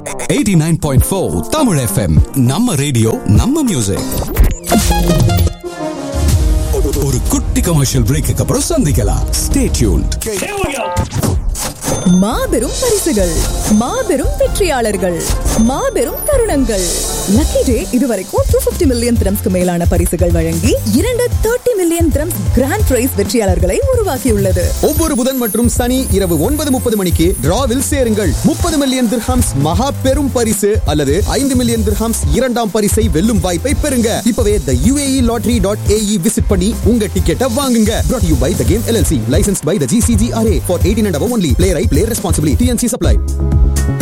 89.4 Tamil FM நம்ம radio நம்ம music ஒரு குட்டி கமர்ஷியல் பிரேக்கு அப்புறம் சந்திக்கலாம் ஸ்டே டியூன்ட் மாபெரும் பரிசுகள் மாபெரும் வெற்றியாளர்கள் மாபெரும் தருணங்கள் லக்கி டே இதுவரைக்கும் டூ பிப்டி மில்லியன் திரம்ஸ்க்கு மேலான பரிசுகள் வழங்கி இரண்டு thirty million dirhams grand prize வெற்றியாளர்களை உருவாக்கியுள்ளது ஒவ்வொரு புதன் மற்றும் சனி இரவு ஒன்பது முப்பது மணிக்கு டிராவில் சேருங்கள் முப்பது மில்லியன் திர்ஹம்ஸ் மகா பெரும் பரிசு அல்லது ஐந்து மில்லியன் திர்ஹம்ஸ் இரண்டாம் பரிசை வெல்லும் வாய்ப்பை பெறுங்க இப்பவே the UAE lottery dot AE visit பண்ணி உங்க டிக்கெட்டை வாங்குங்க brought you by the game LLC licence by the GCGRA for eighteen and only play right play responsibility TNC supply